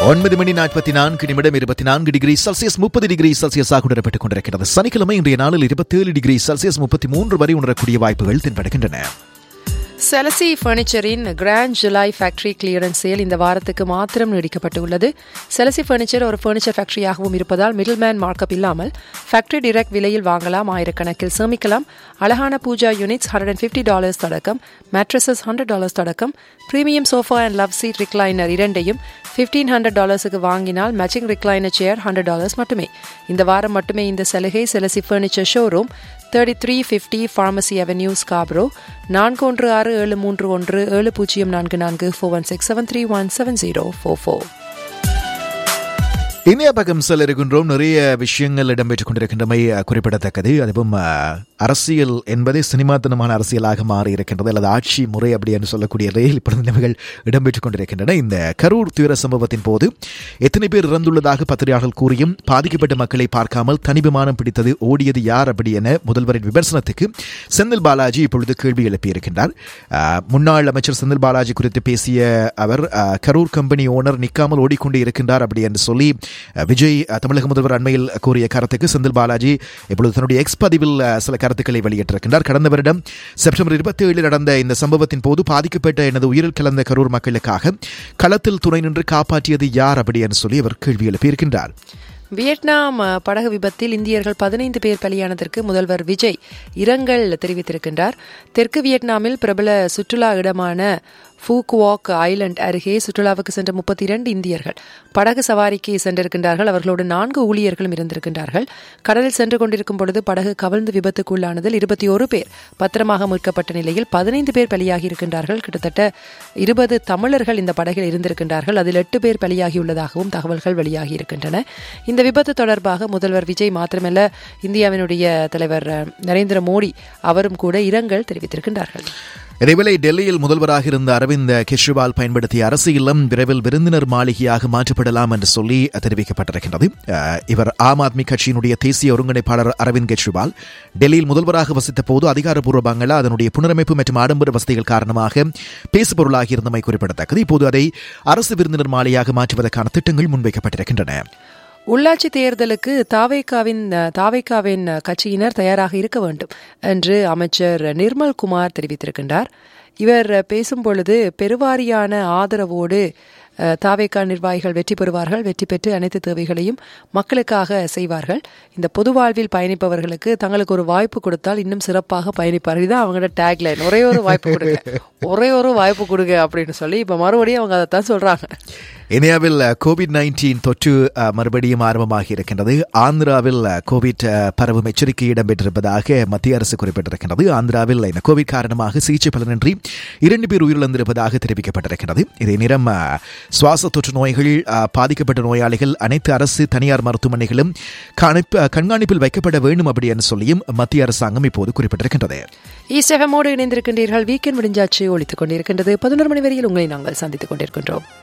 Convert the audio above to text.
ஒன்பது மணி நாற்பத்தி நான்கு நிமிடம் இருபத்தி நான்கு டிகிரி செல்சியஸ் முப்பது டிகிரி செல்சியஸாக உணரப்பட்டுக் கொண்டிருக்கிறது சனிக்கிழமை இன்றைய நாளில் இருபத்தேழு டிகிரி செல்சியஸ் முப்பத்தி மூன்று வரை உணரக்கூடிய வாய்ப்புகள் தென்படுகின்றன செலசி ஃபர்னிச்சரின் grand July factory clearance sale இந்த வாரத்துக்கு மாத்திரம் நீடிக்கப்பட்டுள்ளது செலசி ஃபர்னிச்சர் ஒரு ஃபர்னிச்சர் ஃபேக்டரியாகவும் இருப்பதால் மிடில்மேன் மார்க்கப் இல்லாமல் ஃபேக்டரி டிரெக்ட் விலையில் வாங்கலாம் ஆயிரக்கணக்கில் சேமிக்கலாம் அழகான pooja units hundred and fifty dollars தொடக்கம் மேட்ரஸஸ் ஹண்ட்ரட் டாலர்ஸ் தொடக்கம் premium sofa and love seat recliner இரண்டையும் ஃபிஃப்டீன் ஹண்ட்ரட் டாலர்ஸுக்கு வாங்கினால் matching recliner chair hundred dollars மட்டுமே இந்த வாரம் மட்டுமே இந்த சலுகை செலசி furniture showroom thirty three fifty pharmacy avenue Scarborough நான்கு ஒன்று ஆறு ஏழு மூன்று ஒன்று ஏழு பூஜ்ஜியம் நான்கு நான்கு four one six seven three one seven zero four four இந்திய பக்கம் செல்ல இருக்கின்றோம் நிறைய விஷயங்கள் இடம்பெற்றுக் கொண்டிருக்கின்றமை அஹ், குறிப்பிடத்தக்கது அதுவும் அஹ், அரசியல் என்பது சினிமாத்தனமான அரசியலாக மாறி இருக்கின்றது அல்லது ஆட்சி முறை அப்படி என்று சொல்லக்கூடிய ரயில் பிரதிநிதிகள் இடம்பெற்றுக் கொண்டிருக்கின்றன இந்த கரூர் துயர சம்பவத்தின் போது எத்தனை பேர் இறந்துள்ளதாக பத்திரிகையாளர்கள் கூறியும் பாதிக்கப்பட்ட மக்களை பார்க்காமல் தனி விமானம் பிடித்தது ஓடியது யார் அப்படி என முதல்வரின் விமர்சனத்துக்கு செந்தில் பாலாஜி இப்பொழுது கேள்வி எழுப்பியிருக்கின்றார் அஹ், முன்னாள் அமைச்சர் செந்தில் பாலாஜி குறித்து பேசிய அவர் அஹ், கரூர் கம்பெனி ஓனர் நிற்காமல் ஓடிக்கொண்டு இருக்கின்றார் அப்படி என்று சொல்லி அஹ், விஜய் அஹ், தமிழக முதல்வர் அண்மையில் கூறிய கருத்துக்கு செந்தில் பாலாஜி இப்பொழுது தன்னுடைய எக்ஸ் பதிவில் அஹ், சில கருத்துக்களை வெளியிட்டிருக்கின்றார் கடந்த வருடம் செப்டம்பர் இருபத்தி ஏழில் நடந்த இந்த சம்பவத்தின் போது பாதிக்கப்பட்ட எனது உயிரில் கலந்த கரூர் மக்களுக்காக களத்தில் துணை நின்று காப்பாற்றியது யார் அப்படி என்று சொல்லி அவர் கேள்வி எழுப்பியிருக்கின்றார் வியட்நாம் அஹ், படகு விபத்தில் இந்தியர்கள் பதினைந்து பேர் பலியானதற்கு முதல்வர் விஜய் இரங்கல் தெரிவித்திருக்கின்றார் தெற்கு வியட்நாமில் பிரபல சுற்றுலா இடமான ஃபூக்வாக் ஐலண்ட் அருகே சுற்றுலாவுக்கு சென்ற முப்பத்தி இரண்டு இந்தியர்கள் படகு சவாரிக்கு சென்றிருக்கின்றார்கள் அவர்களோடு நான்கு ஊழியர்களும் இருந்திருக்கின்றார்கள் கடலில் சென்று கொண்டிருக்கும் பொழுது படகு கவிழ்ந்து விபத்துக்குள்ளானதில் இருபத்தி ஒரு பேர் பத்திரமாக மீட்கப்பட்ட நிலையில் பதினைந்து பேர் பலியாகி இருக்கின்றார்கள் கிட்டத்தட்ட இருபது தமிழர்கள் இந்த படகில் இருந்திருக்கின்றார்கள் அதில் எட்டு பேர் பலியாகியுள்ளதாகவும் தகவல்கள் வெளியாகி இருக்கின்றன இந்த விபத்து தொடர்பாக முதல்வர் விஜய் மாத்திரமல்ல இந்தியாவினுடைய தலைவர் அஹ், நரேந்திர மோடி அவரும் கூட இரங்கல் தெரிவித்திருக்கின்றார்கள் இதேவேளை டெல்லியில் முதல்வராக இருந்த அரவிந்த் கெஜ்ரிவால் பயன்படுத்திய அரசு இல்லம் விரைவில் விருந்தினர் மாளிகையாக மாற்றப்படலாம் என்று சொல்லி தெரிவிக்கப்பட்டிருக்கின்றது அஹ், இவர் ஆம் ஆத்மி கட்சியினுடைய தேசிய ஒருங்கிணைப்பாளர் அரவிந்த் கெஜ்ரிவால் டெல்லியில் முதல்வராக வசித்த போது அதிகாரப்பூர்வ பங்களா அதனுடைய புனரமைப்பு மற்றும் ஆடம்பர வசதிகள் காரணமாக பேசுபொருளாகி இருந்தமை குறிப்பிடத்தக்கது இப்போது அதை அரசு விருந்தினர் மாளிகையாக மாற்றுவதற்கான திட்டங்கள் முன்வைக்கப்பட்டிருக்கின்றன உள்ளாட்சி தேர்தலுக்கு தாவேகாவின் தாவேகாவின் கட்சியினர் தயாராக இருக்க வேண்டும் என்று அமைச்சர் நிர்மல் குமார் தெரிவித்திருக்கின்றார் இவர் பேசும் பொழுது பெருவாரியான ஆதரவோடு அஹ், தாவேகா நிர்வாகிகள் வெற்றி பெறுவார்கள் வெற்றி பெற்று அனைத்து தேவைகளையும் மக்களுக்காக செய்வார்கள் இந்த பொது வாழ்வில் பயணிப்பவர்களுக்கு தங்களுக்கு ஒரு வாய்ப்பு கொடுத்தால் இன்னும் சிறப்பாக பயணிப்பார்கள் இதுதான் அவங்களோட டேக்லைன் ஒரே ஒரு வாய்ப்பு கொடுங்க ஒரே ஒரு வாய்ப்பு கொடுங்க அப்படின்னு சொல்லி இப்போ மறுபடியும் அவங்க அதைத்தான் சொல்றாங்க இந்தியாவில் கோவிட் நைன்டீன் தொற்று அஹ், மறுபடியும் ஆரம்பமாகி இருக்கின்றது ஆந்திராவில் அஹ், கோவிட் அஹ், பரவும் எச்சரிக்கை இடம்பெற்றிருப்பதாக மத்திய அரசு குறிப்பிட்டிருக்கின்றது ஆந்திராவில் இந்த கோவிட் காரணமாக சிகிச்சை பலனின்றி இரண்டு பேர் உயிரிழந்திருப்பதாக தெரிவிக்கப்பட்டிருக்கிறது இதே நேரம் அஹ், சுவாச தொற்று நோய்கள் அஹ், பாதிக்கப்பட்ட நோயாளிகள் அனைத்து அரசு தனியார் மருத்துவமனைகளும் கணிப்பு- கண்காணிப்பில் வைக்கப்பட வேண்டும் அப்படி என்று சொல்லியும் மத்திய அரசாங்கம் இப்போது குறிப்பிட்டிருக்கின்றது ஈஸ்ட் எஃப்எம்மோடு இணைந்திருக்கின்றீர்கள் வீக்கெண்ட் முடிஞ்சாச்சு ஒழித்துக் கொண்டிருக்கின்றது பதினொரு மணி வரையில் உங்களை நாங்கள் சந்தித்துக் கொண்டிருக்கின்றோம்